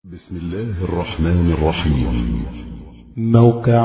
بسم الله الرحمن الرحيم موقع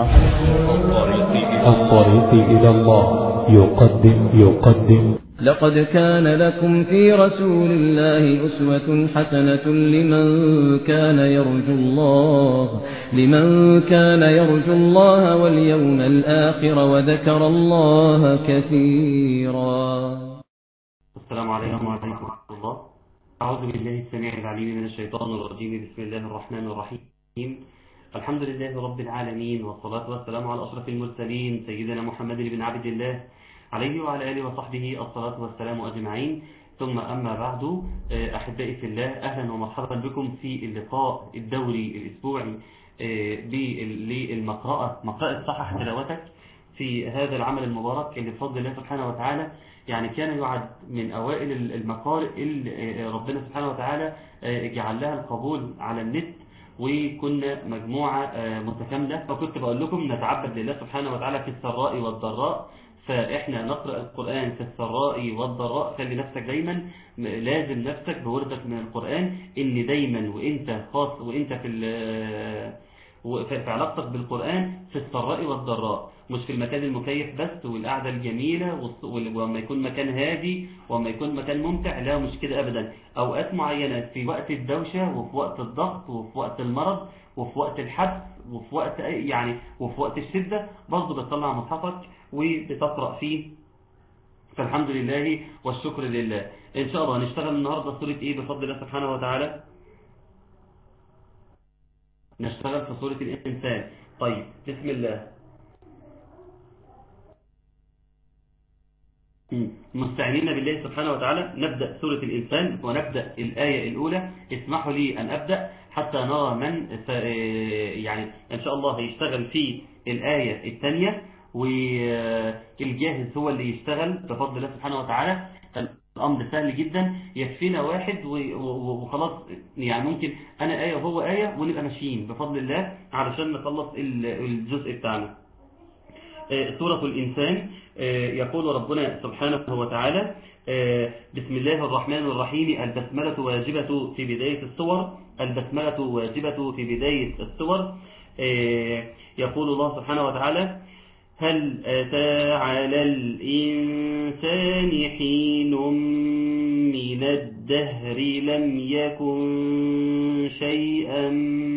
الطريق إلى الله يقدم يقدم لقد كان لكم في رسول الله أسوة حسنة لمن كان يرجو الله لمن كان يرجو الله واليوم الآخر وذكر الله كثيرا السلام عليكم ورحمة الله أعوذ بالله السميع العليم من الشيطان الرجيم بسم الله الرحمن الرحيم الحمد لله رب العالمين والصلاة والسلام على أشرف المرسلين سيدنا محمد بن عبد الله عليه وعلى آله وصحبه الصلاة والسلام أجمعين ثم أما بعد أحبائي في الله أهلا ومرحبا بكم في اللقاء الدوري الأسبوعي للمقرأة مقرأة صحح تلاوتك في هذا العمل المبارك اللي بفضل الله سبحانه وتعالى يعني كان يعد من أوائل المقارئ اللي ربنا سبحانه وتعالى جعل لها القبول على النت وكنا مجموعة متكاملة وكنت بقول لكم نتعبد لله سبحانه وتعالى في السراء والضراء فإحنا نقرأ القرآن في السراء والضراء خلي نفسك دايما لازم نفسك بوردك من القرآن إن دايما وإنت خاص وإنت في في علاقتك بالقرآن في السراء والضراء مش في المكان المكيف بس والقعدة الجميلة وما يكون مكان هادي وما يكون مكان ممتع لا مش كده أبدا أوقات معينة في وقت الدوشة وفي وقت الضغط وفي وقت المرض وفي وقت الحبس وفي وقت يعني وفي وقت الشدة برضه بتطلع مصحفك وبتقرأ فيه فالحمد لله والشكر لله إن شاء الله هنشتغل النهاردة سورة إيه بفضل الله سبحانه وتعالى نشتغل في سورة الإنسان طيب بسم الله مستعينين بالله سبحانه وتعالى نبدأ سورة الإنسان ونبدأ الآية الأولى اسمحوا لي أن أبدأ حتى نرى من يعني إن شاء الله هيشتغل في الآية الثانية والجاهز هو اللي يشتغل بفضل الله سبحانه وتعالى الأمر سهل جدا يكفينا واحد وخلاص يعني ممكن أنا آية وهو آية ونبقى ماشيين بفضل الله علشان نخلص الجزء بتاعنا سورة الإنسان يقول ربنا سبحانه وتعالى بسم الله الرحمن الرحيم البسملة واجبة في بداية السور البسملة واجبة في بداية السور يقول الله سبحانه وتعالى هل أتى على الإنسان حين من الدهر لم يكن شيئا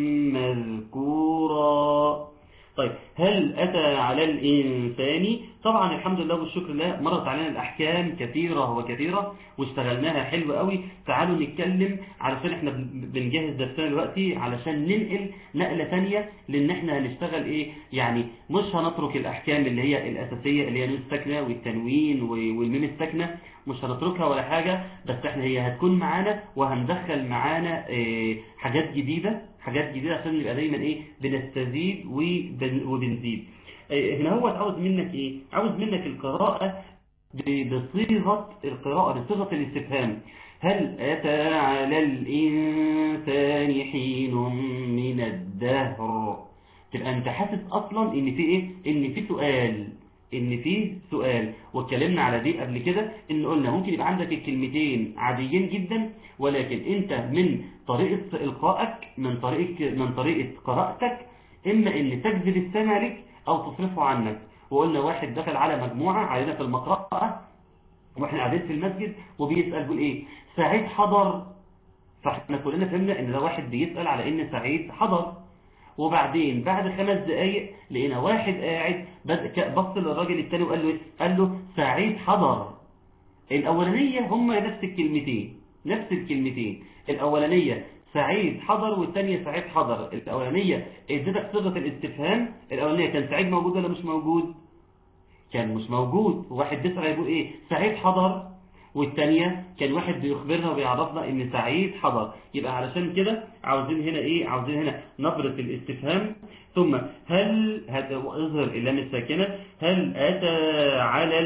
مذكورا طيب هل أتى على الإنسان طبعا الحمد لله والشكر لله مرت علينا الأحكام كثيرة وكثيرة واشتغلناها حلو قوي تعالوا نتكلم علشان احنا بنجهز درسنا دلوقتي علشان ننقل نقلة ثانية لان احنا هنشتغل ايه يعني مش هنترك الأحكام اللي هي الأساسية اللي هي نون الساكنة والتنوين والميم الساكنة مش هنتركها ولا حاجة بس احنا هي هتكون معانا وهندخل معانا ايه حاجات جديدة حاجات جديدة عشان نبقى دايما ايه بنستزيد وبنزيد هنا هو عاوز منك ايه عاوز منك القراءة بصيغة القراءة بصيغة الاستفهام هل أتى على الإنسان حين من الدهر تبقى انت حاسس اصلا ان في ايه ان في سؤال ان في سؤال واتكلمنا على دي قبل كده ان قلنا ممكن يبقى عندك الكلمتين عاديين جدا ولكن انت من طريقة القائك من طريقة من طريقة قراءتك اما ان تجذب السمع لك او تصرفه عنك وقلنا واحد دخل على مجموعة علينا في المقرأة واحنا قاعدين في المسجد وبيسأل بيقول ايه سعيد حضر فاحنا كلنا فهمنا ان ده واحد بيسأل على ان سعيد حضر وبعدين بعد خمس دقايق لقينا واحد قاعد بص للراجل التاني وقال له قال له سعيد حضر الاولانيه هم نفس الكلمتين نفس الكلمتين الاولانيه سعيد حضر والثانيه سعيد حضر الاولانيه اديتك صيغه الاستفهام الاولانيه كان سعيد موجود ولا مش موجود كان مش موجود واحد بيسال يقول ايه سعيد حضر والثانيه كان واحد بيخبرنا وبيعرفنا ان سعيد حضر يبقى علشان كده عاوزين هنا ايه عاوزين هنا نبرة الاستفهام ثم هل هذا اظهر اللام الساكنه هل اتى على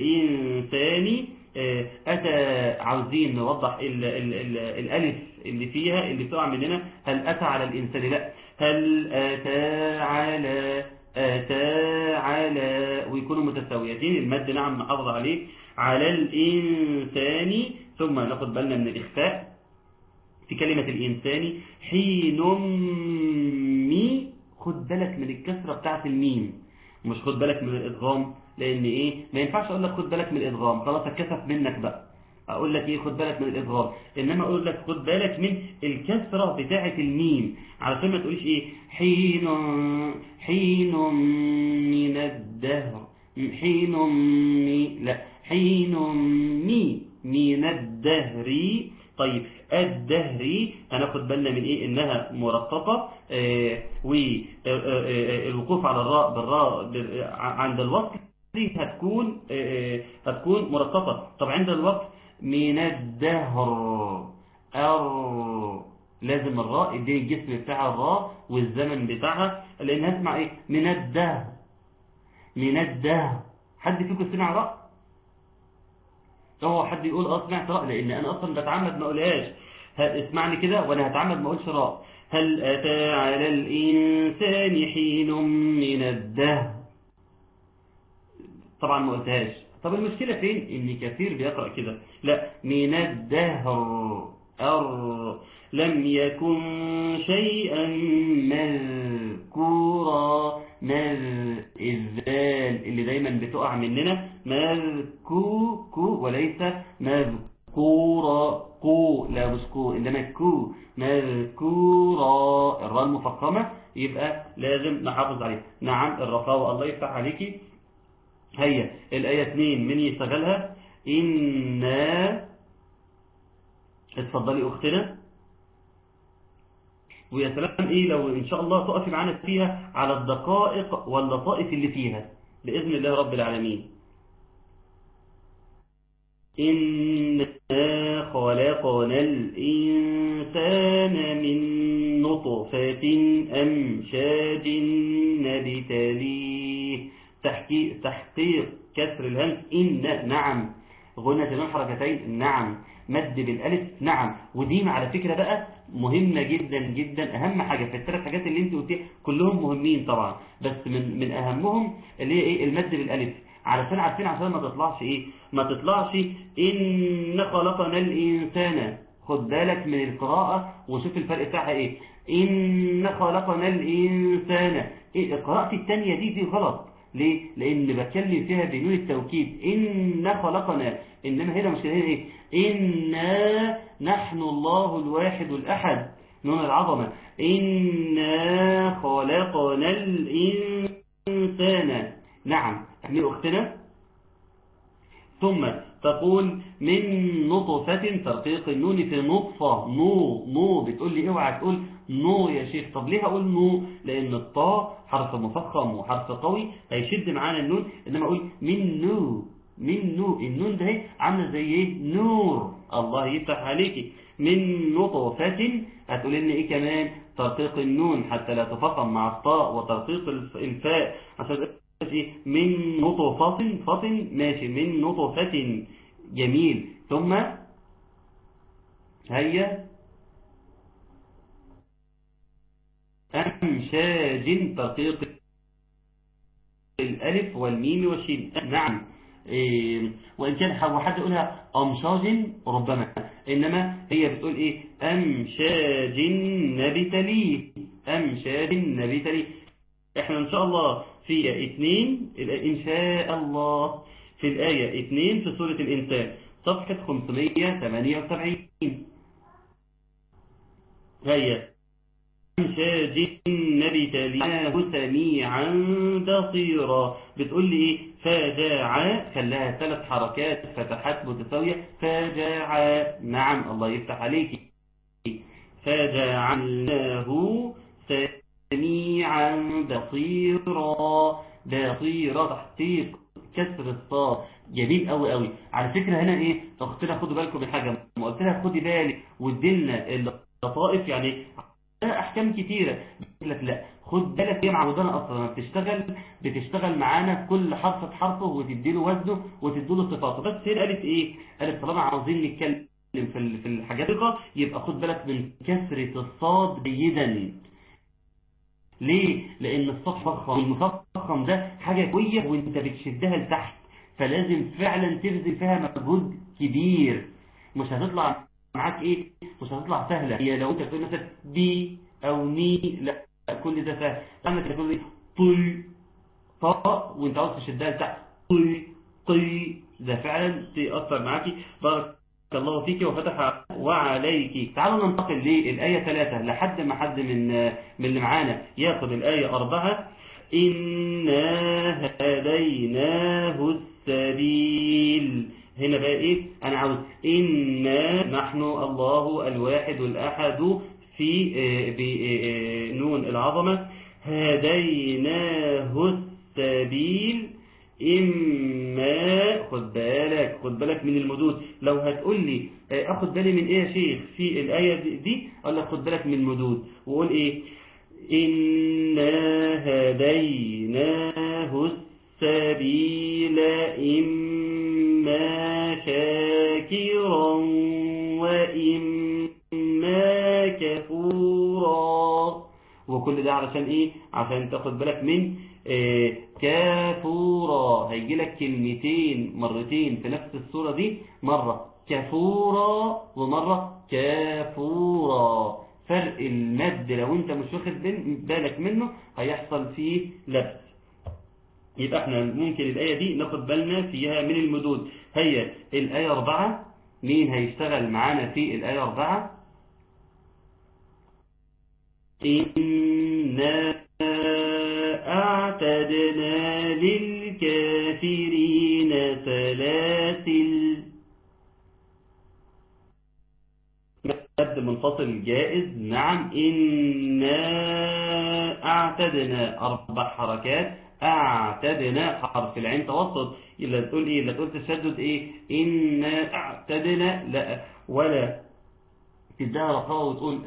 الانسان اتى عاوزين نوضح ال ال ال الالف اللي فيها اللي بتقع مننا هل اتى على الانسان لا هل اتى على اتى على ويكونوا متساويتين المد نعم نحافظ عليه على الإنسان ثم ناخد بالنا من الإخفاء في كلمة الإنسان حين مي خد بالك من الكسرة بتاعت الميم مش خد بالك من الإدغام لأن إيه ما ينفعش أقول لك خد بالك من الإدغام خلاص اتكسف منك بقى أقول لك إيه خد بالك من الإدغام إنما أقول لك خد بالك من الكسرة بتاعة الميم علشان ما تقوليش إيه حين حين من الدهر حين مي لا حين مي من الدهر طيب الدهري هناخد بالنا من ايه انها مرققه آه والوقوف على الراء بالراء بال- عند الوصل دي هتكون آه هتكون مرققه طب عند الوقف من الدهر أر لازم الراء يديني الجسم بتاع الراء والزمن بتاعها لان هسمع ايه من الدهر من الدهر حد فيكم سمع راء هو حد يقول اه سمعت راء لان انا اصلا بتعمد ما اقولهاش ه- اسمعني كده وانا هتعمد ما اقولش راء هل اتى على الانسان حين من الدهر طبعا ما قلتهاش طب المشكله فين ان كثير بيقرا كده لا من الدهر أر لم يكن شيئا مذكورا مذ الذال اللي دايما بتقع مننا مذكو كو وليس مذكورا قو لا مش كو إنما كو مذكورا الراء المفخمة يبقى لازم نحافظ عليها نعم الرخاوة الله يفتح عليكي هيا الآية 2 من يشتغلها إنا اتفضلي أختنا ويا سلام إيه لو إن شاء الله تقفي معانا فيها على الدقائق واللطائف اللي فيها بإذن الله رب العالمين إنا خلقنا الإنسان من نطفة أمشاج نبتليه تحقيق, تحقيق كسر الهمس إن نعم غنى تمام حركتين نعم مد بالالف نعم ودي على فكرة بقى مهمة جدا جدا اهم حاجة في الثلاث حاجات اللي انت قلتيها كلهم مهمين طبعا بس من من اهمهم اللي هي ايه المد بالالف علشان عارفين عشان ما تطلعش ايه ما تطلعش ان خلقنا الانسان خد بالك من القراءة وشوف الفرق بتاعها ايه ان خلقنا الانسان إيه القراءة الثانية دي دي غلط ليه؟ لأن بتكلم فيها بنون التوكيد إن خلقنا إنما هنا مش هنا إيه؟ إنا نحن الله الواحد الأحد نون العظمة إنا خلقنا الإنسان نعم أهمي أختنا ثم تقول من نطفة ترقيق النون في نطفة نو نو بتقول لي اوعى تقول نو يا شيخ طب ليه اقول نو لان الطاء حرف مفخم وحرف قوي هيشد معانا النون انما اقول من نو من نو النون ده عامله زي ايه نور الله يفتح عليكي من نطفة هتقول لنا ايه كمان ترقيق النون حتى لا تفخم مع الطاء وترقيق الفاء عشان من نطفة فطن ماشي من نطفة جميل ثم هيا أمشاج ترقيق الألف والميم والشين نعم إيه وإن كان حد يقولها أمشاج ربما إنما هي بتقول إيه أمشاج نبتليه أمشاج نبتليه إحنا إن شاء الله في اثنين إن شاء الله في الآية اثنين في سورة الإنسان صفحة 578 هيا أمشاج نبتليه سميعا بصيرا بتقول لي إيه فجاعا خلاها ثلاث حركات فتحات متساوية فجاعا نعم الله يفتح عليك فجعلناه سميعا بصيرا بصيرا تحقيق كسر الصاد جميل قوي قوي على فكرة هنا ايه اختنا خدوا بالكم من حاجة ما قلت لها خدي بالك وادينا اللطائف يعني احكام كتيرة لك لا خد بالك هي معودانا اصلا بتشتغل بتشتغل معانا في كل حرف بحرفه وتديله وزنه وتديله صفاته بس هي قالت ايه قالت طالما عاوزين نتكلم في في الحاجات دي يبقى خد بالك من كسرة الصاد جيدا ليه لان الصاد فخم والمفخم ده حاجة قوية وانت بتشدها لتحت فلازم فعلا تبذل فيها مجهود كبير مش هتطلع معاك ايه مش هتطلع سهلة هي لو انت بتقول مثلا بي او ني لا كل ده سهل لما تقول لي طي طاء وانت عاوز تشدها لتحت طي طي ده فعلا تأثر معاكي بارك الله فيك وفتح وعليك تعالوا ننتقل للآية ثلاثة لحد ما حد من من اللي معانا ياخد الآية أربعة إنا هديناه السبيل هنا بقى إيه أنا عاوز إنا نحن الله الواحد الأحد في بنون العظمة هديناه السبيل إما خد بالك خد بالك من المدود لو هتقول لي أخد بالي من إيه يا شيخ في الآية دي أقول لك خد بالك من المدود وقول إيه إنا هديناه السبيل إما شاكرا وإما كفورا وكل ده علشان إيه عشان تاخد بالك من إيه كافورا هيجي لك كلمتين مرتين في نفس الصورة دي مرة كفورا ومرة كافورا فرق المد لو انت مش واخد بالك منه هيحصل فيه لبس يبقى احنا ممكن الآية دي ناخد بالنا فيها من المدود هي الآية أربعة مين هيشتغل معانا في الآية أربعة إنا أعتدنا للكافرين سلاسل مد منفصل جائز نعم إنا أعتدنا أربع حركات أعتدنا حرف العين توسط إلا تقول إيه إلا تقول تشدد إيه إنا أعتدنا لا ولا تديها رخاء وتقول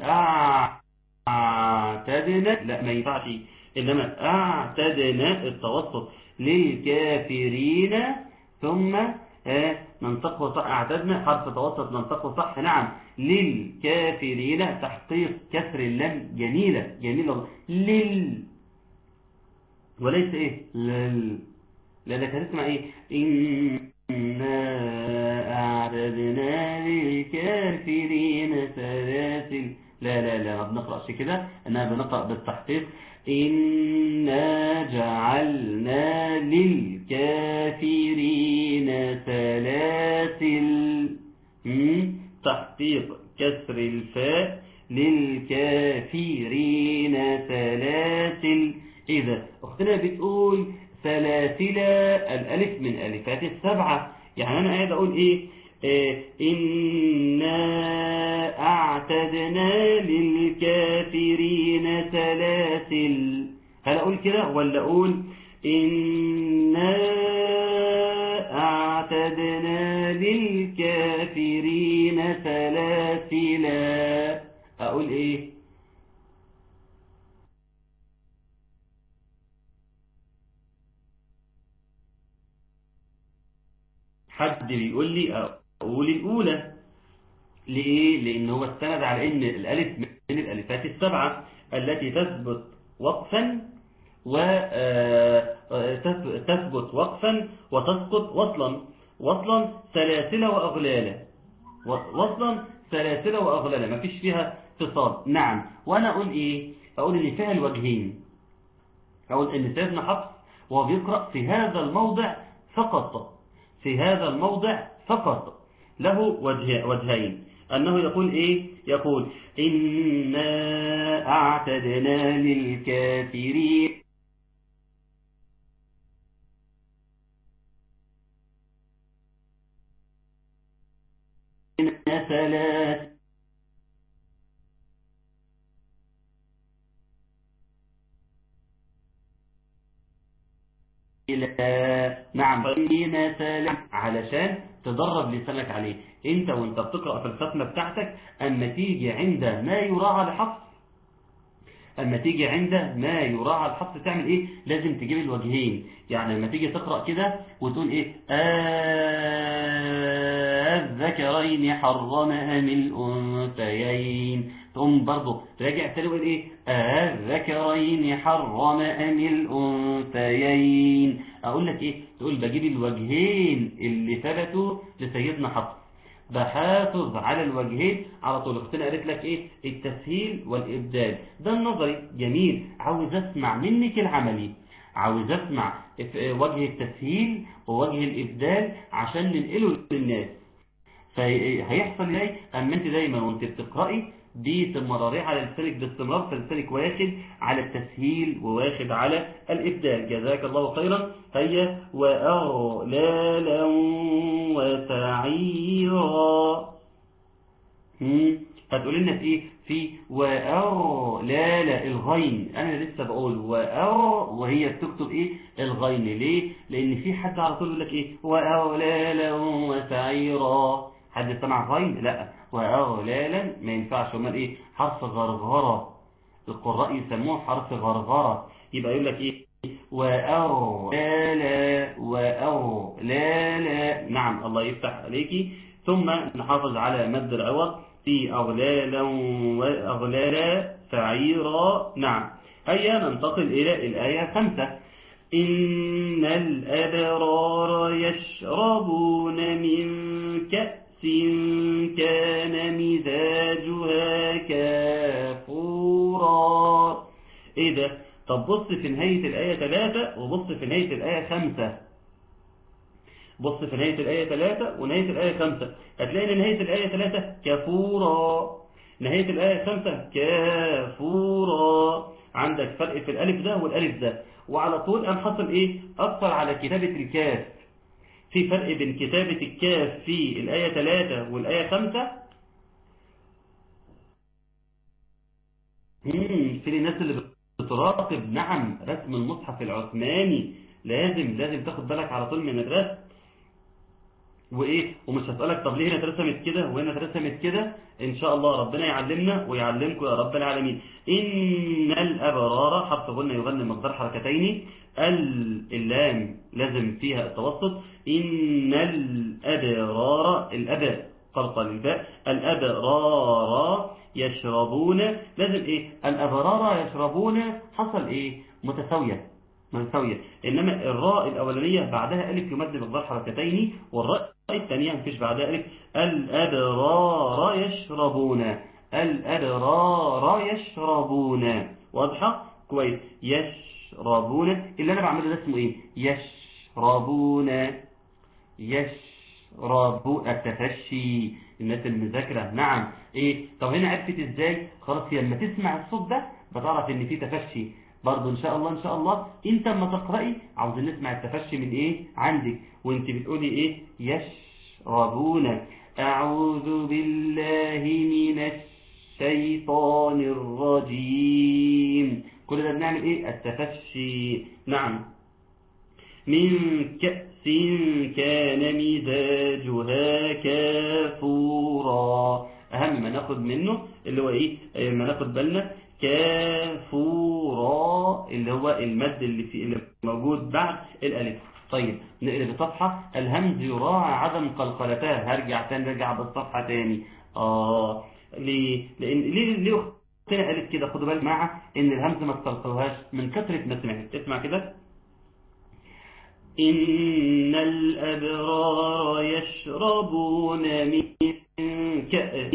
أعتدنا لا ما ينفعش إنما أعتدنا التوسط للكافرين ثم ننطقه صح اعتدنا حرف توسط ننطقه صح نعم للكافرين تحقيق كسر اللام جميلة جميلة لل وليس ايه لل لانك هتسمع ايه إنا أعتدنا للكافرين سلاسل لا لا لا ما بنقرأش كده انها بنقرأ بالتحقيق إنا جعلنا للكافرين سلاسل تحقيق كسر الفاء للكافرين سلاسل إذا أختنا بتقول سلاسل الألف من ألفات السبعة يعني أنا قاعد أقول إيه إيه إنا أعتدنا للكافرين سلاسل هل أقول كده ولا أقول إنا أعتدنا للكافرين سلاسلا أقول إيه حد بيقول لي أقول الأولى ليه؟ لأن هو استند على أن الألف من الألفات السبعة التي تثبت وقفا وتثبت وقفا وتسقط وصلا وصلا سلاسل وأغلالا وصلا سلاسل وأغلالا ما فيش فيها اتصال نعم وأنا أقول إيه أقول إن فيها الوجهين أقول إن سيدنا حفص وهو بيقرأ في هذا الموضع فقط في هذا الموضع فقط له وجه وجهين أنه يقول إيه يقول إنا أعتدنا للكافرين ثلاث نعم سلام علشان تدرب لسانك عليه انت وانت بتقرأ في الختمة بتاعتك اما تيجي عند ما يراعى الحفظ اما تيجي عند ما يراعى الحفظ تعمل ايه لازم تجيب الوجهين يعني لما تيجي تقرأ كده وتقول ايه الذكرين حرم ام الانثيين تقوم برضه راجع تقول ايه الذكرين حرم ام الانثيين اقول لك ايه تقول بجيب الوجهين اللي ثبتوا لسيدنا حفص بحافظ على الوجهين على طول اختنا قالت لك ايه التسهيل والابدال ده النظري جميل عاوز اسمع منك العملي عاوز اسمع وجه التسهيل ووجه الابدال عشان ننقله للناس فهيحصل ايه اما انت دايما وانت بتقراي دي تمرريه على لسانك باستمرار فلسانك واخد على التسهيل وواخد على الإبدال جزاك الله خيرا هيا وأغلالا وسعيرا هتقول لنا في ايه في وأغلالا الغين انا لسه بقول وأر وهي بتكتب ايه الغين ليه لان في حد على طول يقول لك ايه وأغلالا وسعيرا حد سمع غين لا وأغلالا ما ينفعش امال ايه حرف غرغرة القراء يسموه حرف غرغرة يبقى يقول لك ايه وأغلالا وأغلالا نعم الله يفتح عليكي ثم نحافظ على مد العوض في أغلالا وأغلالا سعيرا نعم هيا ننتقل إلى الآية خمسة إن الأبرار يشربون من كأس كان مزاجها كافورا ايه ده طب بص في نهاية الآية 3 وبص في نهاية الآية 5 بص في نهاية الآية 3 ونهاية الآية 5 هتلاقي ان نهاية الآية 3 كافورا نهاية الآية 5 كافورا عندك فرق في الألف ده والألف ده وعلى طول قام حصل ايه أثر على كتابة الكاف في فرق بين كتابة الكاف في الآية 3 والآية 5 في الناس اللي بتراقب نعم رسم المصحف العثماني لازم لازم تاخد بالك على طول من الرسم وايه ومش هسألك طب ليه هنا اترسمت كده وهنا اترسمت كده ان شاء الله ربنا يعلمنا ويعلمكم يا رب العالمين ان الابرار حرف قلنا يغني مقدار حركتين اللام لازم فيها التوسط ان الابرار الاباء قلقل الباء الابرار يشربون لازم ايه الابرار يشربون حصل ايه متساويه متساوية إنما الراء الأولانية بعدها ألف يمد مقدار حركتين والراء الثانية مفيش بعدها ألف الأبرار يشربون الأبرار يشربون واضحة كويس يشربون اللي أنا بعمله ده اسمه إيه يشربون يشربون التفشي الناس المذاكرة نعم إيه طب هنا عرفت إزاي خلاص لما تسمع الصوت ده بتعرف إن في تفشي برضه ان شاء الله ان شاء الله انت اما تقرأي عاوزين نسمع التفشي من ايه عندك وانت بتقولي ايه يشربون اعوذ بالله من الشيطان الرجيم كل ده بنعمل ايه التفشي نعم من كأس كان مزاجها كافورا اهم ما ناخد منه اللي هو ايه ما ناخد بالنا كافورا اللي هو المد اللي في اللي موجود بعد الالف طيب نقلب الصفحة الهمز يراعى عدم قلقلتها هرجع تاني رجع بالصفحة تاني اه ليه لان ليه ليه اختنا قالت كده خدوا بالك مع ان الهمز ما تقلقلهاش من كثرة ما سمعت تسمع كده إن الأبرار يشربون من كأس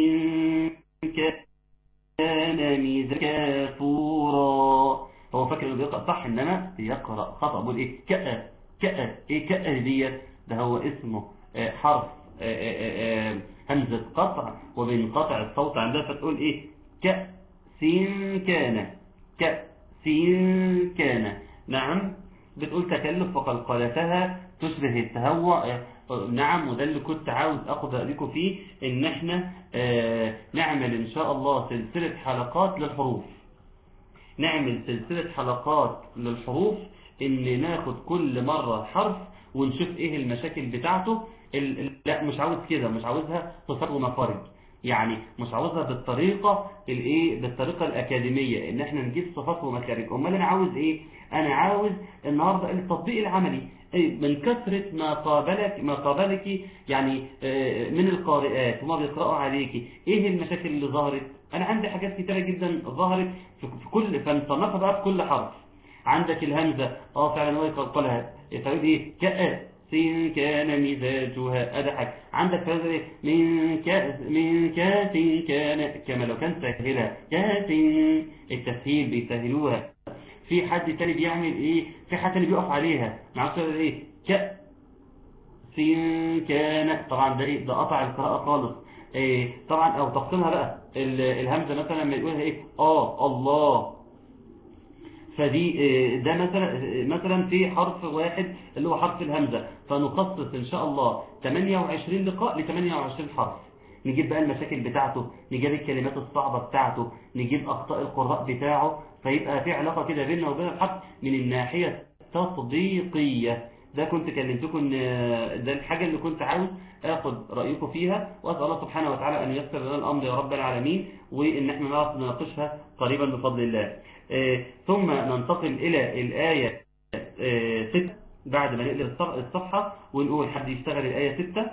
كان ميزا كافورا هو فاكر انه بيقرأ صح انما بيقرأ خطأ بيقول ايه كأ كأ ايه كأ ديت ده هو اسمه آه حرف آه آه همزة قطع وبينقطع الصوت عندها فتقول ايه كأسين كان كأسين كان نعم بتقول تكلف وقلقلتها تشبه التهوى نعم وده اللي كنت عاوز اخد رأيكم فيه ان احنا آه نعمل ان شاء الله سلسلة حلقات للحروف نعمل سلسلة حلقات للحروف ان ناخد كل مرة حرف ونشوف ايه المشاكل بتاعته ال... لا مش عاوز كده مش عاوزها صفات ومخارج يعني مش عاوزها بالطريقة الايه بالطريقة الاكاديمية ان احنا نجيب صفات ومخارج امال انا عاوز ايه انا عاوز النهاردة التطبيق العملي من كثرة ما قابلك ما قابلك يعني من القارئات وما بيقرأوا عليك ايه المشاكل اللي ظهرت انا عندي حاجات كتيرة جدا ظهرت في كل فنصنفها بقى في كل حرف عندك الهمزة اه فعلا هو يقلقلها فيقول ايه كأ كان مزاجها أضحك عندك فاز إيه من كأس من كاس كان كما لو كان سهلها كاس التسهيل بيسهلوها في حد تاني بيعمل ايه في حد تاني بيقف عليها معرفش ايه كأس كان طبعا ده ايه ده قطع القراءة خالص إيه طبعا او تفصيلها بقى ال- الهمزة مثلا لما يقولها ايه اه الله فدي إيه، ده مثلا مثلا في حرف واحد اللي هو حرف الهمزة فنخصص ان شاء الله 28 لقاء ل 28 حرف نجيب بقى المشاكل بتاعته نجيب الكلمات الصعبة بتاعته نجيب اخطاء القراء بتاعه فيبقى في علاقة كده بيننا وبين الحرف من الناحية التطبيقية ده كنت كلمتكم ان ده الحاجة اللي كنت عاوز اخد رأيكم فيها واسأل الله سبحانه وتعالى ان ييسر لنا الامر يا رب العالمين وان احنا نعرف نناقشها قريبا بفضل الله آه، ثم ننتقل الى الآية 6 بعد ما نقلب الصف- الصفحة ونقول حد يشتغل الآية 6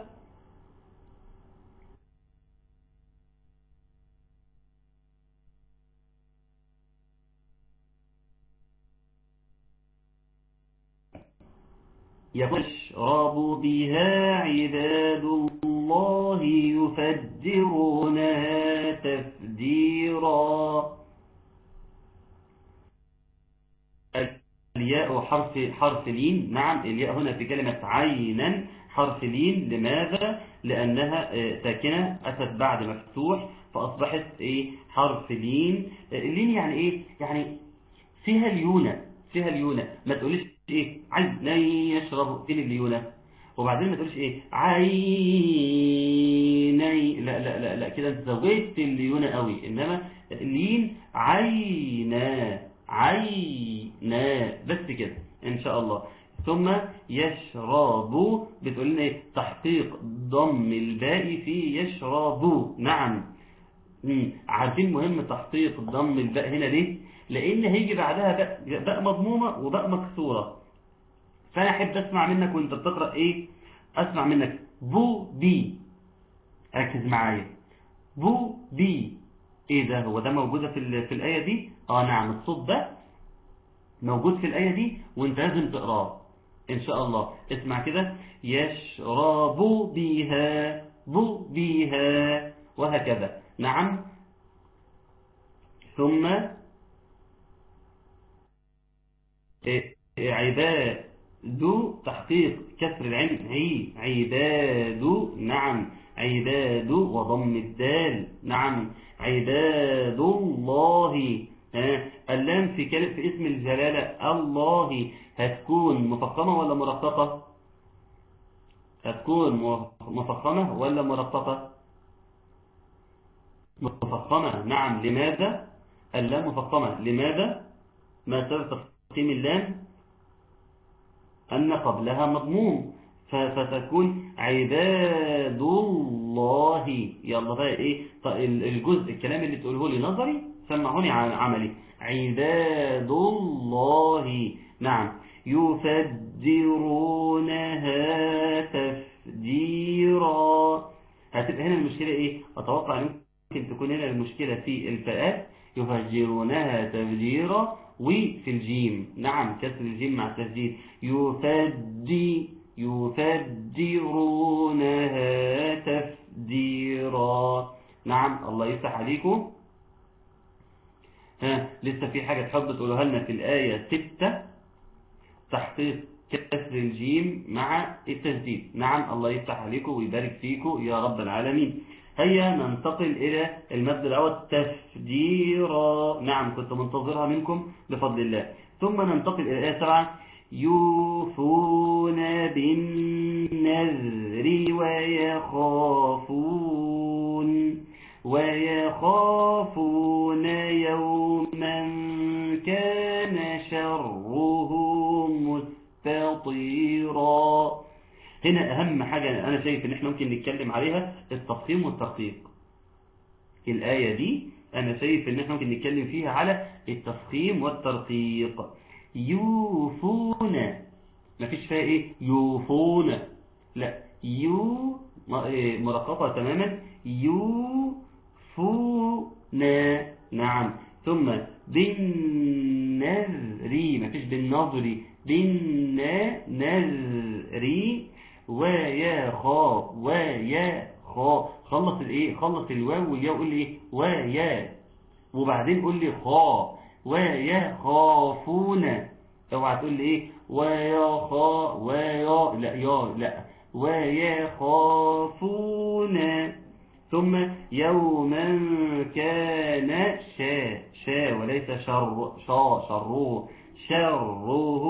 يشرب بها عباد الله يفجرونها تفجيرا الياء حرف حرف لين نعم الياء هنا في كلمة عينا حرف لين لماذا لأنها آه، ساكنة أتت بعد مفتوح فأصبحت إيه حرف لين آه، اللين يعني إيه يعني فيها ليونة فيها ليونة ما تقوليش إيه عينا يشرب فين الليونة وبعدين ما تقولش إيه عيني لا لا لا لا كده انت زودت الليونة قوي إنما لين عينا عينا بس كده إن شاء الله ثم يشرب بتقول لنا إيه تحقيق ضم الباء في يشرب نعم مم. عارفين مهم تحقيق ضم الباء هنا ليه لان هيجي بعدها باء, باء مضمومه وباء مكسوره فانا احب اسمع منك وانت بتقرا ايه اسمع منك بو بي ركز معايا بو بي ايه ده هو ده موجوده في ال- في الايه دي اه نعم الصوت ده موجود في الايه دي وانت لازم تقراه ان شاء الله اسمع كده يشرب بها بو بها وهكذا نعم ثم إيه، إيه، عباد تحقيق كسر العين عي عباد نعم عباد وضم الدال نعم عباد الله ها، اللام في كلمة في اسم الجلالة الله هتكون مفخمة ولا مرققة هتكون مفخمة ولا مرققة مفخمة نعم لماذا اللام مفخمة لماذا ما سبب تفخيم اللام أن قبلها مضموم ف- فتكون عباد الله يلا بقى ايه طيب ال- الجزء الكلام اللي تقوله لي نظري سمعوني ع- عملي عباد الله نعم يفجرونها تفجيرا هتبقى هنا المشكلة ايه اتوقع ان ممكن تكون هنا المشكلة في الفاءات يفجرونها تفجيرا وفي الجيم نعم كسر الجيم مع التسجيل يفجي يفجرونها تفجيرا نعم الله يفتح عليكم ها لسه في حاجة تحب تقولها لنا في الآية 6 تحقيق كسر الجيم مع التسديد نعم الله يفتح عليكم ويبارك فيكم يا رب العالمين هيا ننتقل إلى المبدأ الأول تفجيرا نعم كنت منتظرها منكم بفضل الله ثم ننتقل إلى الآية 7 يوفون بالنذر ويخافون ويخافون يوما كان شره مستطيرا هنا أهم حاجة أنا شايف إن إحنا ممكن نتكلم عليها التفخيم والترقيق الآية دي أنا شايف إن إحنا ممكن نتكلم فيها على التفخيم والترقيق يوفون مفيش فيها إيه يوفون لا يو م- إيه، مرققة تماما يوفون نعم ثم بالنذر مفيش بالنظر بالنذر ويا خا ويا خا خلص الايه خلص الواو والياء قول لي ايه ويا وبعدين قول لي خا ويخافون اوعى تقول لي ايه ويخا ويا لا يا لا ويخافون ثم يوما كان شا شا وليس شر شا شره شره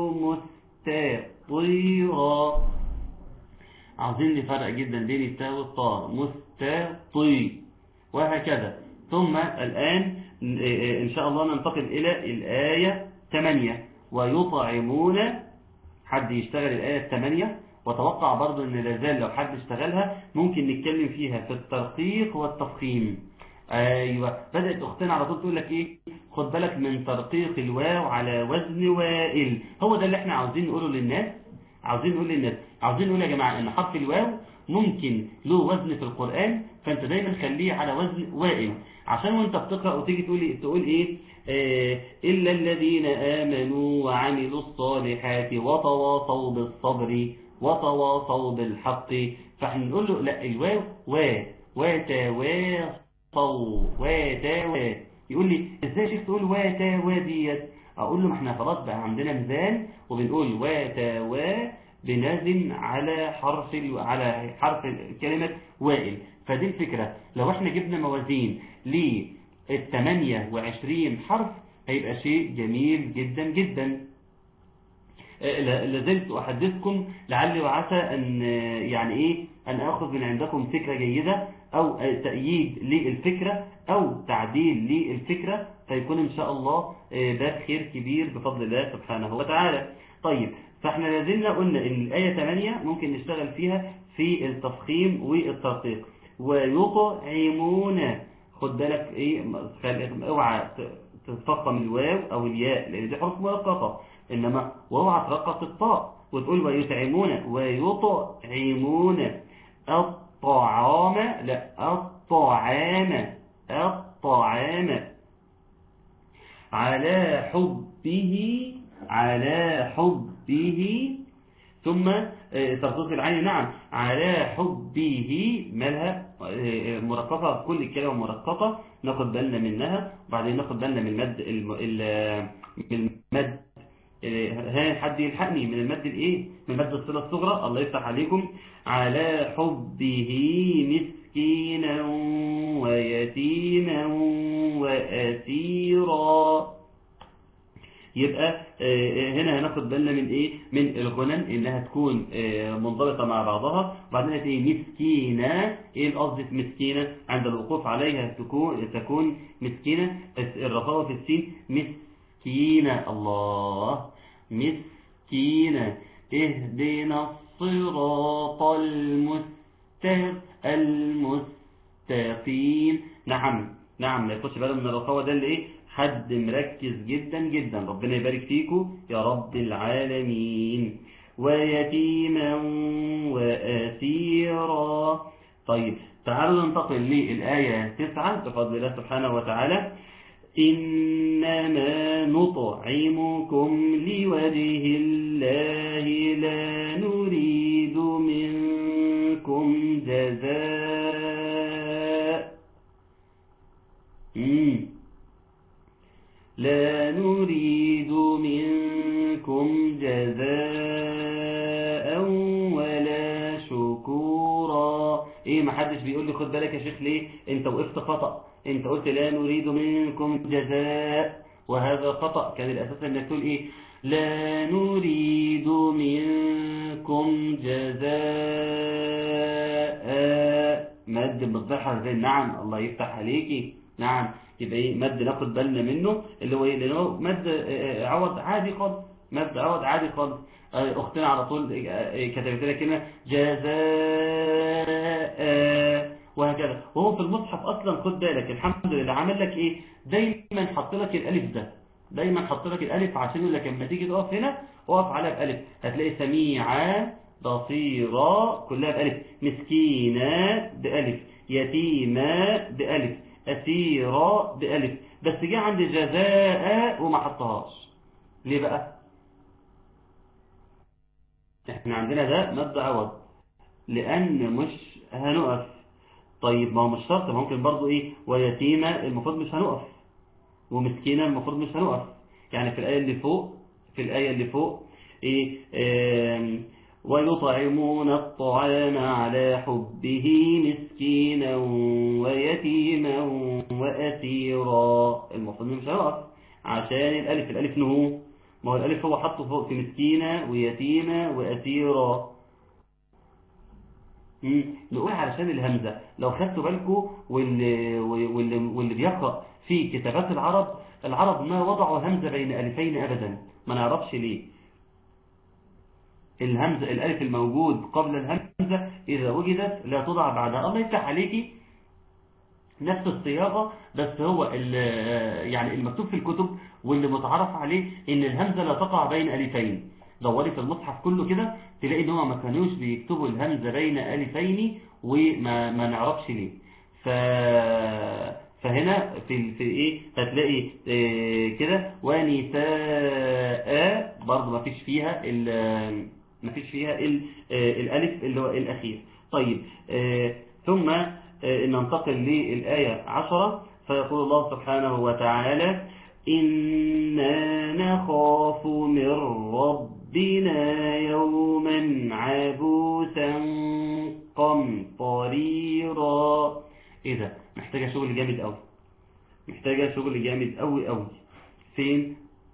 مستطيرا عاوزين لي فرق جدا بين التاء والطاء مستطي وهكذا ثم الآن إن شاء الله ننتقل إلى الآية 8 ويطعمون حد يشتغل الآية 8 وتوقع برضو أن لازال لو حد اشتغلها ممكن نتكلم فيها في الترقيق والتفخيم أيوة بدأت أختنا على طول تقول لك إيه خد بالك من ترقيق الواو على وزن وائل هو ده اللي احنا عاوزين نقوله للناس عاوزين نقول للناس عاوزين نقول يا جماعة ان حرف الواو ممكن له وزن في القرآن فانت دايما خليه على وزن وائل عشان وانت بتقرأ وتيجي تقول تقول ايه آه إلا الذين آمنوا وعملوا الصالحات وتواصوا بالصبر وتواصوا بالحق فاحنا نقول له لا الواو و وتواصوا وتوا يقول لي ازاي شيخ تقول وتوا ديت اقول له ما احنا خلاص بقى عندنا ميزان وبنقول وتوا بنازن على حرف على حرف كلمة وائل فدي الفكرة لو احنا جبنا موازين لل 28 حرف هيبقى شيء جميل جدا جدا لازلت أحدثكم لعلي وعسى أن يعني إيه أن أخذ من عندكم فكرة جيدة أو تأييد للفكرة أو تعديل للفكرة فيكون إن شاء الله باب خير كبير بفضل الله سبحانه وتعالى طيب فاحنا لازلنا قلنا ان الآية 8 ممكن نشتغل فيها في التفخيم والترقيق ويطعمون خد بالك ايه اوعى تفخم الواو او الياء لان دي حروف مرققة انما واوعى ترقق الطاء وتقول ويطعمون ويطعمون الطعام لا الطعام الطعام على حبه على حبه ثم ترقيق العين نعم على حبه مالها مرققة كل الكلمة مرققة ناخد بالنا منها وبعدين ناخد بالنا من المد من المد ها حد يلحقني من المد الايه من مد الصلة الصغرى الله يفتح عليكم على حبه مسكينا ويتيما وأسيرا يبقى هنا هناخد بالنا من ايه من الغنن انها تكون منضبطة مع بعضها وبعدين ايه مسكينة ايه القصد في مسكينة عند الوقوف عليها تكون تكون مسكينة الرخاوة في السين مسكينة الله مسكينة اهدنا الصراط المستقيم نعم نعم ما يخش بالنا من الرخاوة ده اللي ايه حد مركز جدا جدا ربنا يبارك فيكم يا رب العالمين ويتيما وأسيرا طيب تعالوا ننتقل للآية 9 بفضل الله سبحانه وتعالى إنما نطعمكم لوجه الله لا نريد منكم جزاء مم. لا نريد منكم جزاء ولا شكورا ايه ما حدش بيقول لي خد بالك يا شيخ ليه انت وقفت خطأ انت قلت لا نريد منكم جزاء وهذا خطأ كان الاساس انك تقول ايه لا نريد منكم جزاء مد بالضحى زي نعم الله يفتح عليكي نعم يبقى ايه مد ناخد بالنا منه اللي هو ايه لان هو مد عوض عادي خالص مد عوض عادي خالص اختنا على طول كتبت لها كلمه جزاء وهكذا وهو في المصحف اصلا خد بالك الحمد لله عامل لك ايه دايما حط لك الالف ده دايما حط لك الالف عشان يقول لك لما تيجي تقف هنا اقف عليها بالف هتلاقي سميعه بصيرة كلها بألف مسكينة بألف يتيمة بألف أسيرة بألف بس جه عند جزاء وما حطهاش ليه بقى احنا عندنا ده مد عوض لان مش هنقف طيب ما هو مش شرط ممكن برضو ايه ويتيمة المفروض مش هنقف ومسكينة المفروض مش هنقف يعني في الآية اللي فوق في الآية اللي فوق ايه آم، ويطعمون الطعام على حبه مسكينا ويتيما وأسيرا المفروض مش هنقف عشان الألف الألف نهو ما هو الألف هو حطه فوق في مسكينة ويتيمة وأسيرا مم. نقول علشان الهمزة لو خدتوا بالكم واللي, واللي, واللي بيقرأ في كتابات العرب العرب ما وضعوا همزة بين ألفين أبدا ما نعرفش ليه الهمزة الألف الموجود قبل الهمزة إذا وجدت لا توضع بعدها الله يفتح عليكي نفس الصياغة بس هو ال- يعني المكتوب في الكتب واللي متعرف عليه ان الهمزة لا تقع بين ألفين دوري في المصحف كله كده تلاقي ان هو ما كانوش بيكتبوا الهمزة بين ألفين وما ما نعرفش ليه ف فهنا في في ايه هتلاقي إيه كده ونساء برضه ما فيش فيها ال ما فيش فيها ال الالف اللي هو الاخير طيب آه، ثم آه، ننتقل للآية عشرة فيقول الله سبحانه وتعالى إنا نخاف من ربنا يوما عبوسا قمطريرا ايه ده محتاجة شغل جامد قوي محتاجة شغل جامد قوي قوي فين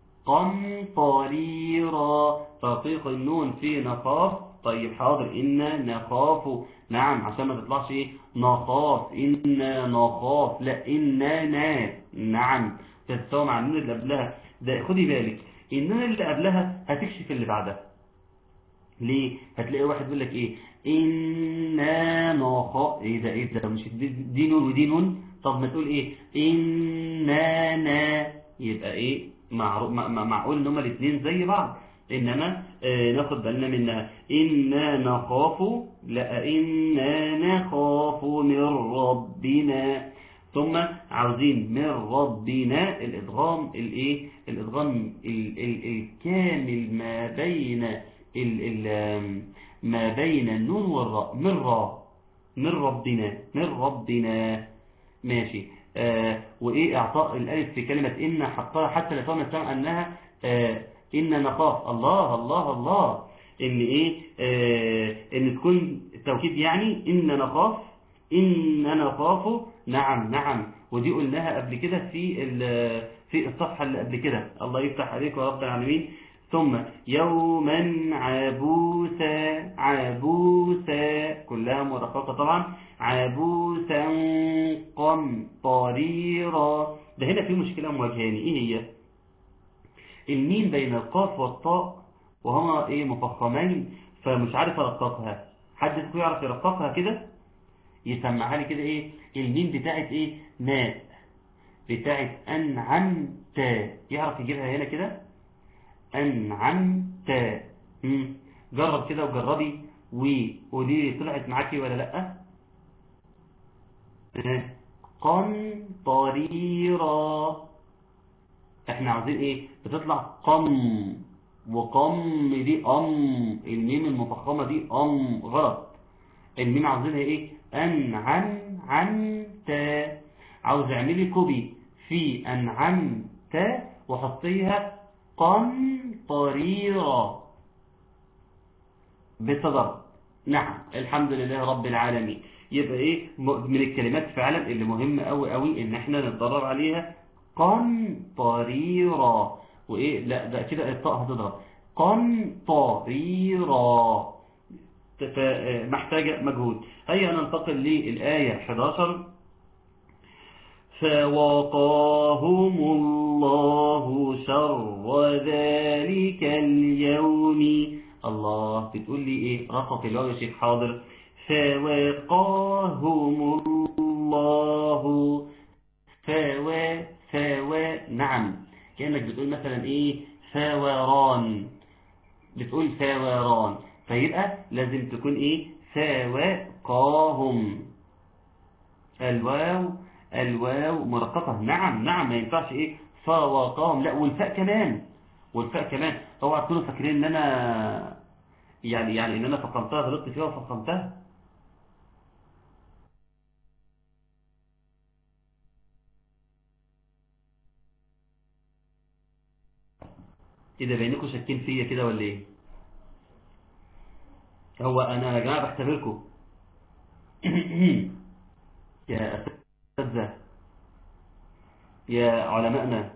قمطريرا تحقيق النون في نخاف طيب حاضر إنا نخاف نعم عشان ما تطلعش ايه نخاف إنا نخاف لا إنا نا نعم تتساوي مع النون اللي قبلها ده خدي بالك النون اللي قبلها هتكشف اللي بعدها ليه هتلاقي واحد يقول لك ايه إنا نخاف ايه ده ايه ده مش دي, دي نون ودي نون طب ما تقول ايه إنا نا يبقى ايه معرو- مع- مع- معقول ان هما الاثنين زي بعض انما آه، ناخد بالنا منها إنا نخاف لا إنا نخاف من ربنا ثم عاوزين من ربنا الادغام الايه الادغام ال ال الكامل ما بين ال ال ما بين النون والراء من را من ربنا من ربنا ماشي آه وايه اعطاء الالف في كلمه ان حطها حتى لا فهم السمع انها آه ان نخاف الله الله الله ان ايه آه ان تكون التوكيد يعني ان نخاف ان نخاف نعم نعم ودي قلناها قبل كده في ال- في الصفحه اللي قبل كده الله يفتح عليك يا رب العالمين ثم يوما عبوسا عبوسا كلها مرققة طبعا عبوسا قمطريرا ده هنا في مشكلة مواجهاني ايه هي الميم بين القاف والطاء وهما ايه مفخمين فمش عارف ارققها حد فيكم يعرف يرققها كده يسمعها لي كده ايه الميم بتاعت ايه ماء بتاعت انعمت يعرف يجيبها هنا كده أنعمت مم. جرب كده وجربي وقولي لي طلعت معاكي ولا لأ آه. قنطريرا احنا عاوزين ايه بتطلع قم وقم دي ام الميم المفخمة دي ام غلط الميم عاوزينها ايه انعم عمت عاوز اعملي كوبي في انعمت وحطيها قنطريرا بتضرب نعم الحمد لله رب العالمين يبقى ايه م- من الكلمات فعلا اللي مهمة قوي قوي ان احنا نتدرب عليها قنطريرا وايه لا ده كده الطاء هتضرب قنطريرا ف- آه، محتاجة مجهود هيا ننتقل للآية 11 فوقاهم الله شر ذلك اليوم الله بتقول لي ايه رقق الواو يا شيخ حاضر فوقاهم الله فوا فوا نعم كأنك بتقول مثلا ايه فوران بتقول فوران فيبقى لازم تكون ايه فوقاهم الواو الواو مرققة نعم نعم ما ينفعش ايه فوقاهم لا والفاء كمان والفاء كمان اوعى تكونوا فاكرين ان انا يعني يعني ان انا فقمتها غلطت فيها وفقمتها ايه ده بينكم شاكين فيا كده ولا ايه هو انا يا جماعه بختبركم يا اساتذه يا علمائنا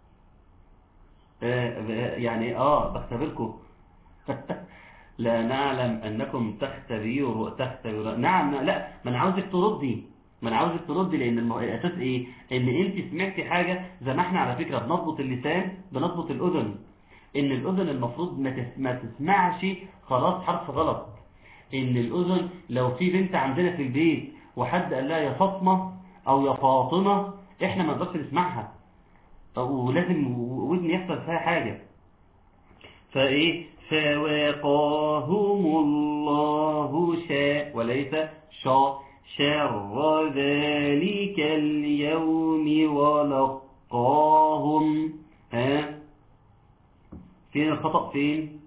آه، يعني اه بختبركم لا نعلم انكم تختبروا تختبروا نعم لا ما انا عاوزك تردي ما انا عاوزك تردي لان المو... الاساس ايه ان انت سمعتي حاجه زي ما احنا على فكره بنضبط اللسان بنضبط الاذن ان الاذن المفروض ما, تس... ما تسمعش خلاص حرف غلط ان الاذن لو في بنت عندنا في البيت وحد قال لها يا فاطمه او يا فاطمه احنا ما نقدرش نسمعها ولازم ودن يحصل فيها حاجه فايه فوقاهم الله شاء وليس شاء شر ذلك اليوم ولقاهم ها فين الخطأ فين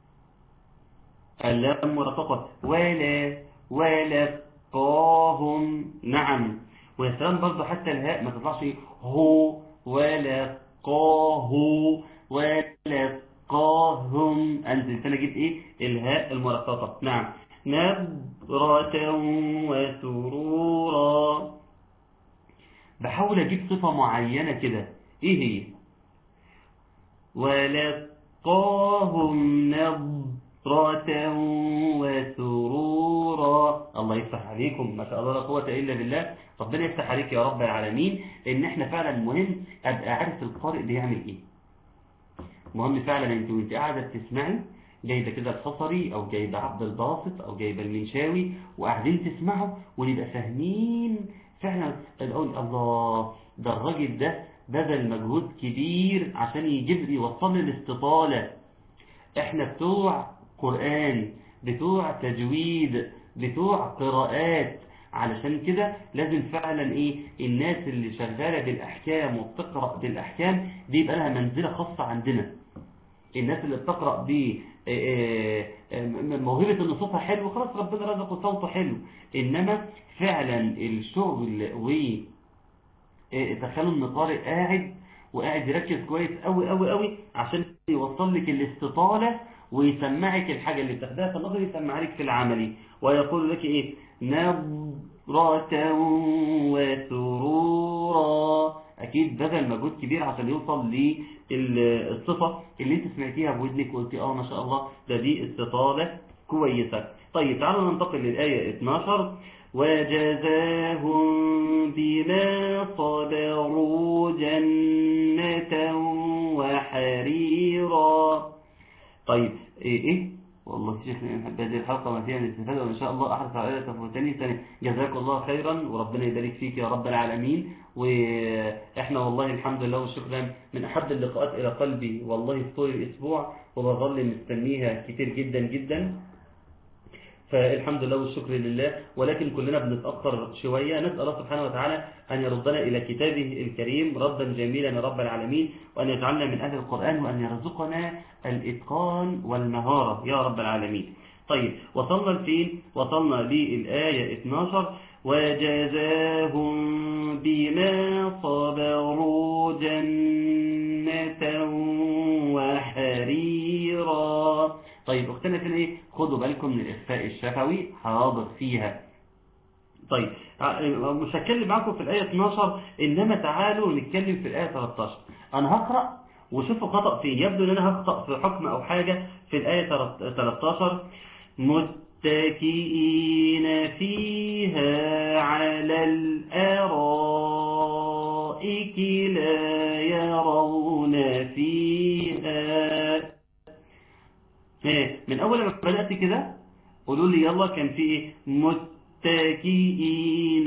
اللام مرققة ولا ولقاهم نعم ويا سلام برضه حتى الهاء ما تطلعش هو ولقاه ولقاهم انزل فانا جبت ايه الهاء المرققة نعم نبرة وسرورا بحاول اجيب صفة معينة كده ايه هي ولقاهم نبرة وسرورا الله يفتح عليكم ما شاء الله لا قوة إلا بالله ربنا يفتح عليك يا رب العالمين ان احنا فعلا مهم ابقى عارف القارئ بيعمل ايه مهم فعلا انت وانت قاعدة بتسمعي جايبة كده الحصري او جايبة عبد الباسط او جايبة المنشاوي وقاعدين تسمعوا ونبقى فاهمين فعلا نقول الله ده الراجل ده بذل مجهود كبير عشان يجيب لي يوصل لي الاستطالة احنا بتوع قرآن بتوع تجويد بتوع قراءات علشان كده لازم فعلا ايه الناس اللي شغالة بالاحكام وبتقرأ بالاحكام دي يبقى لها منزلة خاصة عندنا الناس اللي بتقرأ ب موهبة ان صوتها حلو خلاص ربنا رزقه صوته حلو انما فعلا الشغل و تخيلوا ان قارئ قاعد وقاعد يركز كويس قوي قوي قوي عشان يوصل لك الاستطالة ويسمعك الحاجة اللي بتاخدها في النظر يسمعها لك في العملي ويقول لك ايه نبرة وسرورا اكيد بذل مجهود كبير عشان يوصل للصفة اللي انت سمعتيها بودنك وقلتي اه ما شاء الله ده دي استطالة كويسة طيب تعالوا ننتقل للآية 12 وجزاهم بما صبروا جنة وحريرا طيب ايه ايه والله شيخنا هذه الحلقة ما فيها الاستفادة وإن شاء الله أحرص على تفوتني ثاني جزاك الله خيرا وربنا يبارك فيك يا رب العالمين وإحنا والله الحمد لله والشكر من أحب اللقاءات إلى قلبي والله في طول الأسبوع وبظل مستنيها كتير جدا جدا فالحمد لله والشكر لله ولكن كلنا بنتأخر شوية نسأل الله سبحانه وتعالى أن يردنا إلى كتابه الكريم ردا جميلا يا رب العالمين وأن يجعلنا من أهل القرآن وأن يرزقنا الإتقان والمهارة يا رب العالمين طيب وصلنا لفين وصلنا للآية 12 وجزاهم بما صبروا جنة وحريرا طيب اختنا فين ايه خدوا بالكم من الاخفاء الشفوي حاضر فيها طيب مش هتكلم معاكم في الآية 12 إنما تعالوا نتكلم في الآية 13 أنا هقرأ وشوفوا خطأ فين يبدو إن أنا هخطأ في حكم أو حاجة في الآية 13 متكئين فيها على الأرائك لا يرون فيها من أول ما بدأت كده قولوا لي يلا كان في إيه متكئين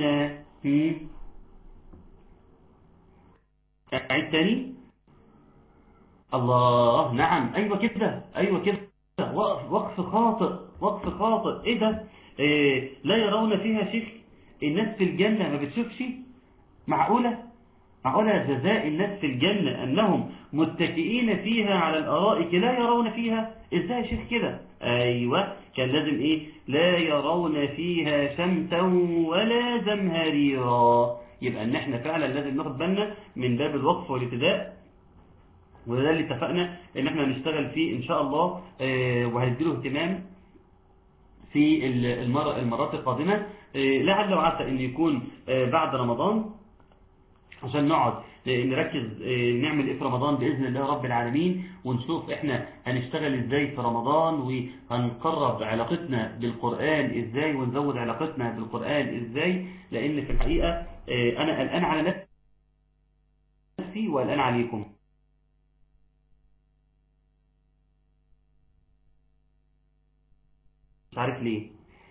أعيد تاني الله نعم أيوة كده أيوة كده وقف وقف خاطئ وقف خاطئ إيه ده إيه لا يرون فيها شيخ الناس في الجنة ما بتشوفش معقولة معقولة جزاء الناس في الجنة أنهم متكئين فيها على الأرائك لا يرون فيها إزاي يا شيخ كده أيوة كان لازم إيه لا يرون فيها شمسا ولا زمهريرا يبقى ان احنا فعلا لازم ناخد بالنا من باب الوقف والابتداء وده اللي اتفقنا ان احنا نشتغل فيه ان شاء الله آه، وهنديله اهتمام في المر- المرات القادمة آه، لعل وعسى ان يكون آه، بعد رمضان عشان نقعد آه، نركز آه، نعمل ايه في رمضان باذن الله رب العالمين ونشوف احنا هنشتغل ازاي في رمضان وهنقرب علاقتنا بالقران ازاي ونزود علاقتنا بالقران ازاي لان في الحقيقه آه، انا قلقان على نفسي وقلقان عليكم مش عارف ليه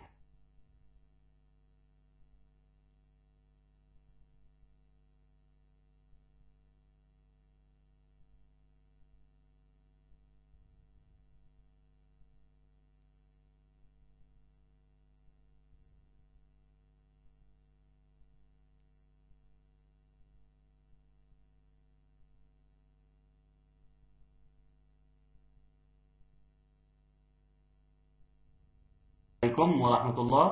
عليكم ورحمة الله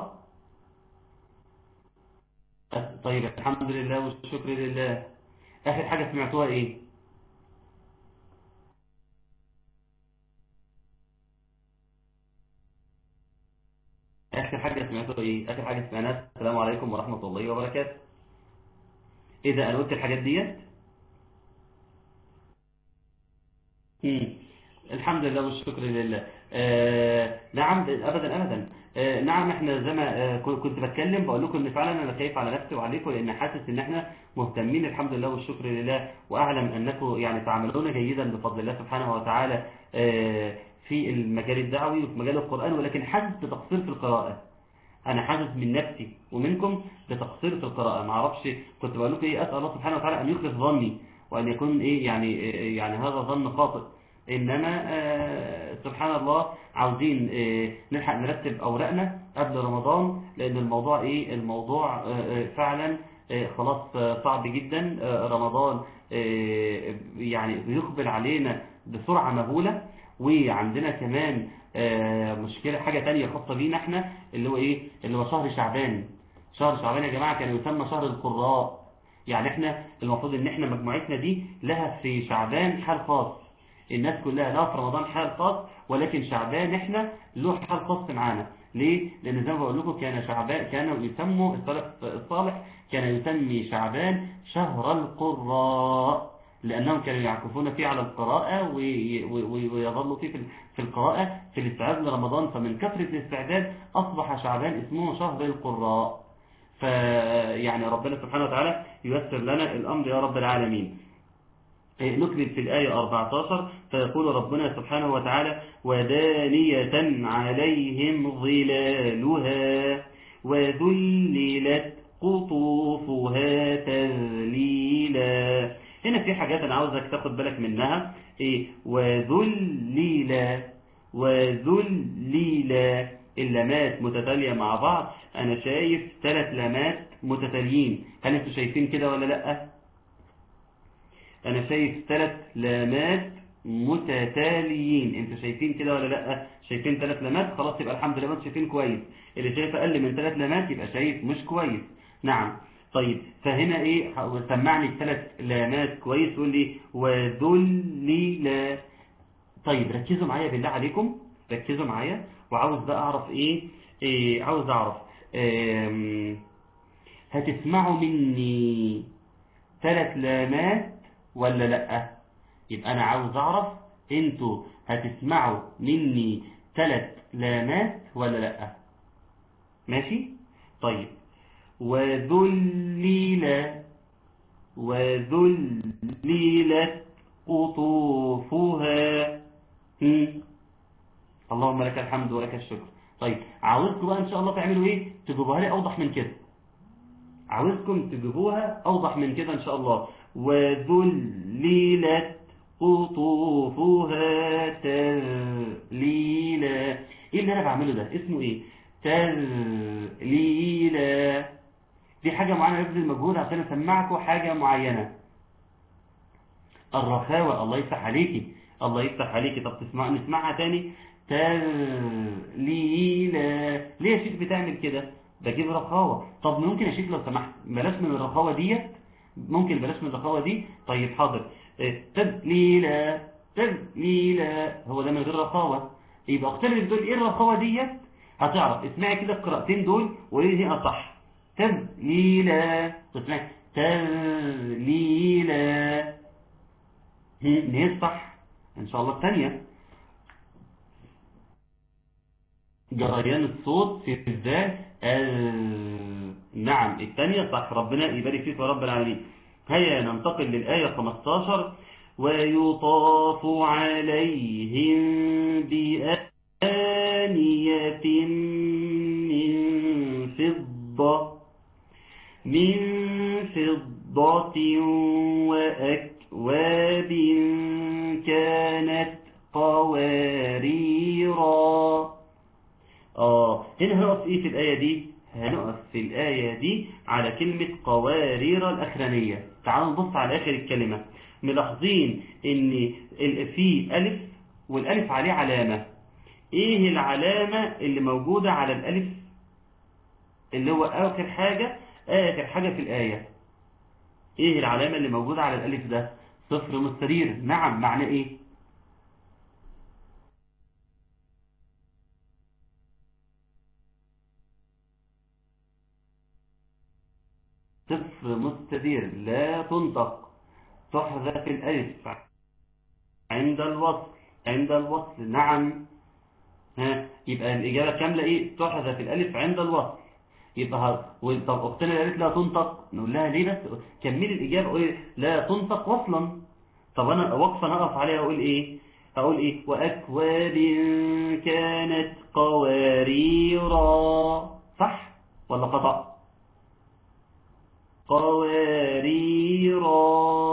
طيب الحمد لله والشكر لله آخر حاجة سمعتوها إيه آخر حاجة سمعتوها إيه آخر حاجة سمعناها السلام عليكم ورحمة الله وبركاته إذا أنا قلت الحاجات ديت مم. الحمد لله والشكر لله آه نعم ابدا ابدا آه نعم احنا زي ما آه كنت بتكلم بقول لكم ان فعلا انا خايف على نفسي وعليكم لان حاسس ان احنا مهتمين الحمد لله والشكر لله واعلم انكم يعني تعملون جيدا بفضل الله سبحانه وتعالى آه في المجال الدعوي وفي مجال القران ولكن حاسس بتقصير في القراءه انا حاسس من نفسي ومنكم بتقصير في القراءه ما اعرفش كنت بقول لكم ايه اسال الله سبحانه وتعالى ان يخلص ظني وان يكون ايه يعني يعني هذا ظن خاطئ إنما آه سبحان الله عاوزين آه نلحق نرتب أوراقنا قبل رمضان لأن الموضوع إيه الموضوع آه فعلا خلاص صعب جدا رمضان يعني بيقبل علينا بسرعة مهولة وعندنا كمان مشكلة حاجة تانية خاصة بينا احنا اللي هو ايه اللي هو شهر شعبان شهر شعبان يا جماعة كان يسمى شهر القراء يعني احنا المفروض ان احنا مجموعتنا دي لها في شعبان حال خاص الناس كلها لها في رمضان حال خاص ولكن شعبان احنا له حال خاص معانا ليه؟ لأن زي ما بقول لكم كان شعبان كانوا يسموا السلف الصالح كان يسمي شعبان شهر القراء لأنهم كانوا يعكفون فيه على القراءة ويظلوا فيه في القراءة في الاستعداد لرمضان فمن كثرة الاستعداد أصبح شعبان اسمه شهر القراء فيعني ربنا سبحانه وتعالى ييسر لنا الأمر يا رب العالمين نكمل في الآية 14 فيقول ربنا سبحانه وتعالى ودانية عليهم ظلالها وذللت قطوفها تذليلا هنا في حاجات أنا عاوزك تاخد بالك منها إيه وذلل وذلل اللامات متتالية مع بعض أنا شايف ثلاث لامات متتاليين هل أنتوا شايفين كده ولا لأ؟ انا شايف ثلاث لامات متتاليين انتوا شايفين كده ولا لا شايفين ثلاث لامات خلاص يبقى الحمد لله انتوا شايفين كويس اللي شايف اقل من ثلاث لامات يبقى شايف مش كويس نعم طيب فهنا ايه سمعني الثلاث لامات كويس وقول لي وذلل طيب ركزوا معايا بالله عليكم ركزوا معايا وعاوز بقى اعرف ايه, إيه عاوز اعرف إيه هتسمعوا مني ثلاث لامات ولا لا يبقى انا عاوز اعرف انتوا هتسمعوا مني ثلاث لامات ولا لا ماشي طيب وذلل وذللت قطوفها اللهم لك الحمد ولك الشكر طيب عاوزكم بقى ان شاء الله تعملوا ايه تجيبوها لي اوضح من كده عاوزكم تجيبوها اوضح من كده ان شاء الله وذللت قطوفها تذليلا ايه اللي انا بعمله ده اسمه ايه تذليلا دي حاجة معينة ببذل مجهود عشان اسمعكم حاجة معينة الرخاوة الله يفتح عليكي الله يفتح عليكي طب تسمع نسمعها تاني تليلا ليه يا شيخ بتعمل كده بجيب رخاوة طب ممكن يا شيخ لو سمحت بلاش من الرخاوة ديت ممكن بلاش من الرخاوة دي طيب حاضر تدليلا تدليلا هو ده من غير رخاوة يبقى اختار اللي بتقول ايه الرخاوة ديت هتعرف اسمعي كده القراءتين دول وقولي دي اصح تدليلا تسمعي تدليلا هي صح ان شاء الله الثانيه جريان الصوت في الذات نعم الثانية صح ربنا يبارك فيك يا رب العالمين هيا ننتقل للآية 15 ويطاف عليهم بآنية من فضة من فضة وأكواب كانت قواريرا آه هنا هنقف إيه في الآية دي هنقف في الآية دي على كلمة قوارير الأخرانية تعالوا نبص على آخر الكلمة ملاحظين إن في ألف والألف عليه علامة إيه العلامة اللي موجودة على الألف اللي هو آخر حاجة آخر حاجة في الآية إيه العلامة اللي موجودة على الألف ده صفر مستدير نعم معنى إيه صفر مستدير لا تنطق تحذف الألف عند الوصل عند الوصل نعم ها يبقى الإجابة كاملة إيه تحذف الألف عند الوصل يبقى طب أختنا قالت لا تنطق نقول لها ليه بس كملي الإجابة قولي لا تنطق وصلا طب أنا وقفة نقف عليها أقول إيه أقول إيه وأكواب كانت قواريرا صح ولا خطأ قواريرا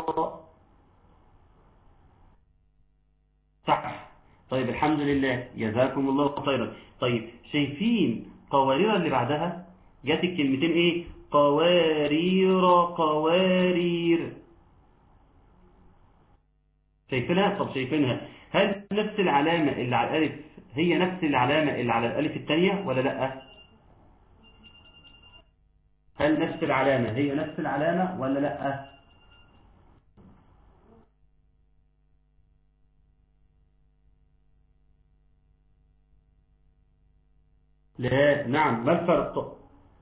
صح طيب الحمد لله جزاكم الله خيرا طيب شايفين قوارير اللي بعدها جات الكلمتين ايه قوارير قوارير شايفينها طب شايفينها هل نفس العلامة اللي على الألف هي نفس العلامة اللي على الألف الثانية ولا لأ هل نفس العلامة هي نفس العلامة ولا لأ لا نعم ما الفرق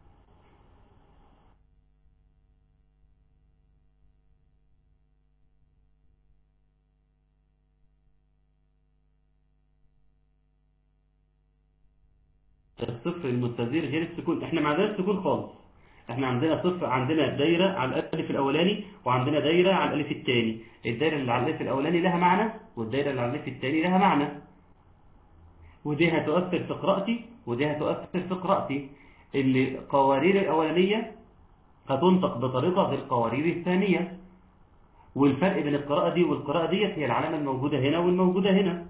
الصفر المستدير غير السكون احنا ما عندناش سكون خالص احنا عندنا صفر عندنا دايرة على الالف الاولاني وعندنا دايرة على الالف الثاني الدايرة اللي على الالف الاولاني لها معنى والدايرة اللي على الالف الثاني لها معنى ودي هتؤثر في قراءتي ودي هتؤثر في قراءتي اللي قوارير الاولانية هتنطق بطريقة غير القوارير الثانية والفرق بين القراءة دي والقراءة ديت هي العلامة الموجودة هنا والموجودة هنا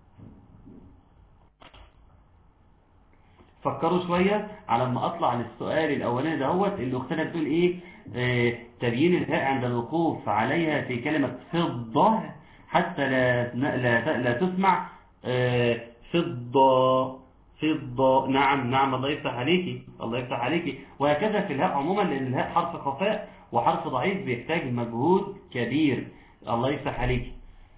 فكروا شوية على ما أطلع عن السؤال الأولاني دهوت اللي أختنا بتقول إيه آه تبيين الهاء عند الوقوف عليها في كلمة فضة حتى لا لا لا تسمع آه فضة فضة نعم نعم الله يفتح عليكي الله يفتح عليكي وهكذا في الهاء عموما لأن الهاء حرف خفاء وحرف ضعيف بيحتاج مجهود كبير الله يفتح عليكي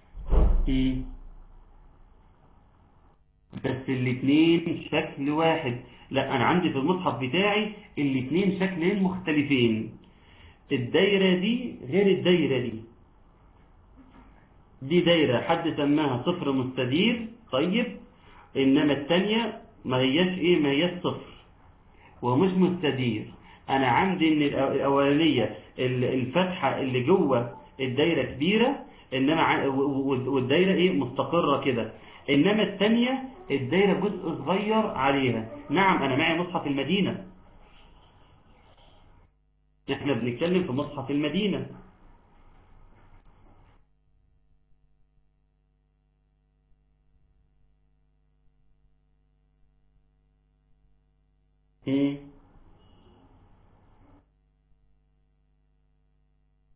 بس الاثنين شكل واحد لا انا عندي في المصحف بتاعي الاثنين شكلين مختلفين الدايرة دي غير الدايرة دي دي دايرة حد سماها صفر مستدير طيب انما التانية ما هياش ايه ما هياش صفر ومش مستدير انا عندي ان الاولانية الفتحة اللي جوه الدايرة كبيرة انما والدايرة ايه مستقرة كده انما الثانية الدايرة جزء صغير عليها نعم انا معي مصحف المدينة احنا بنتكلم في مصحف المدينة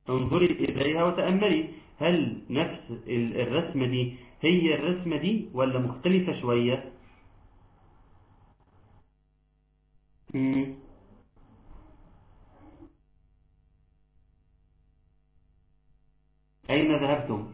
انظري إليها وتأملي هل نفس ال- الرسمة دي هي الرسمة دي ولا مختلفة شوية مم. أين ذهبتم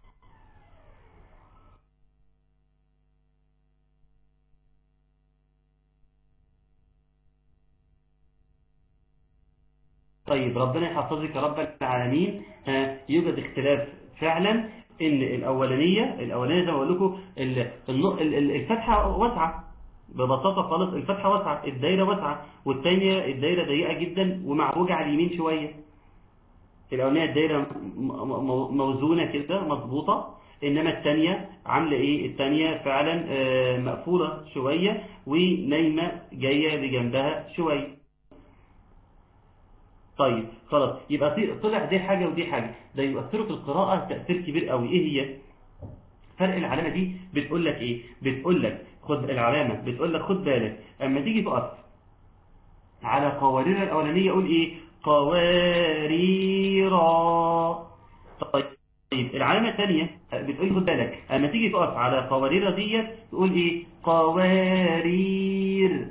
طيب ربنا يحفظك يا رب العالمين آه، يوجد اختلاف فعلا ان الاولانيه الاولانيه زي ما بقول لكم ال- النق- ال- ال- الفتحه واسعه ببساطه خالص الفتحه واسعه الدايره واسعه والثانيه الدايره ضيقه جدا ومعوجه على اليمين شويه الاولانيه الدايره م- م- موزونه كده مظبوطه انما الثانيه عامله ايه الثانيه فعلا آه، مقفوله شويه ونايمه جايه لجنبها شويه طيب خلاص يبقى طي- طلع دي حاجة ودي حاجة ده يؤثروا في القراءة تأثير كبير قوي ايه هي فرق العلامة دي بتقول لك ايه بتقول لك خد العلامة بتقول لك خد بالك اما تيجي تقف على قوارير الاولانية قول ايه قواريرا طيب طيب العلامة الثانية بتقول خد بالك اما تيجي تقف على قوارير ديت تقول ايه قوارير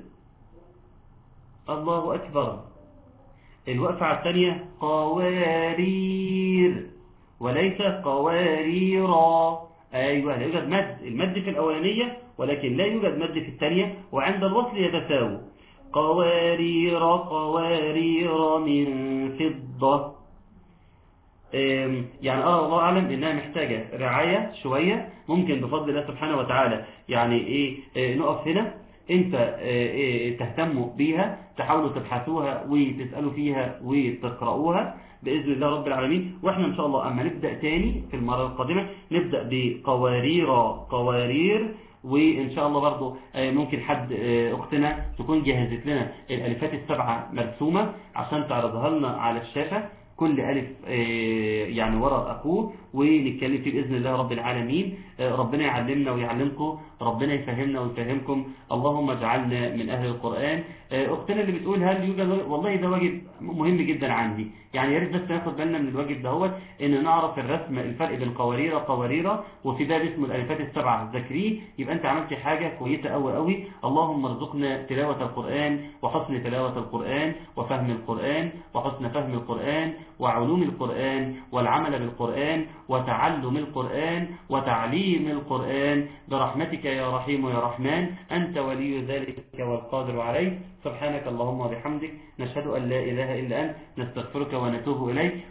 الله اكبر الوقفة على الثانية قوارير وليس قواريرا أيوة لا يوجد مد المد في الأولانية ولكن لا يوجد مد في الثانية وعند الوصل يتساوي قوارير قوارير من فضة أم، يعني أرى الله أعلم إنها محتاجة رعاية شوية ممكن بفضل الله سبحانه وتعالى يعني إيه آه، نقف هنا انت آه، آه، تهتموا بيها تحاولوا تبحثوها وتسألوا فيها وتقرأوها بإذن الله رب العالمين واحنا ان شاء الله اما نبدأ تاني في المرة القادمة نبدأ بقوارير قوارير وان شاء الله برضو آه، ممكن حد آه، اختنا تكون جهزت لنا الالفات السبعة مرسومة عشان تعرضها لنا على الشاشة كل ألف آه، يعني وراء أخوه ونتكلم فيه بإذن الله رب العالمين آه، ربنا يعلمنا ويعلمكم ربنا يفهمنا ويفهمكم اللهم اجعلنا من أهل القرآن آه، أختنا اللي بتقول هل يوجد واجب؟ والله ده واجب مهم جدا عندي يعني يا ريت بس ناخد بالنا من الواجب دهوت ان نعرف الرسم الفرق بين قوارير قوارير وفي باب اسمه الالفات السبعه ذاكريه يبقى انت عملت حاجه كويسه قوي قوي اللهم ارزقنا تلاوه القران وحسن تلاوه القران وفهم القران وحسن فهم القران وعلوم القران والعمل بالقران وتعلم القران وتعليم القران برحمتك يا رحيم يا رحمن انت ولي ذلك والقادر عليه سبحانك اللهم وبحمدك نشهد أن لا إله إلا أنت نستغفرك ونتوب إليك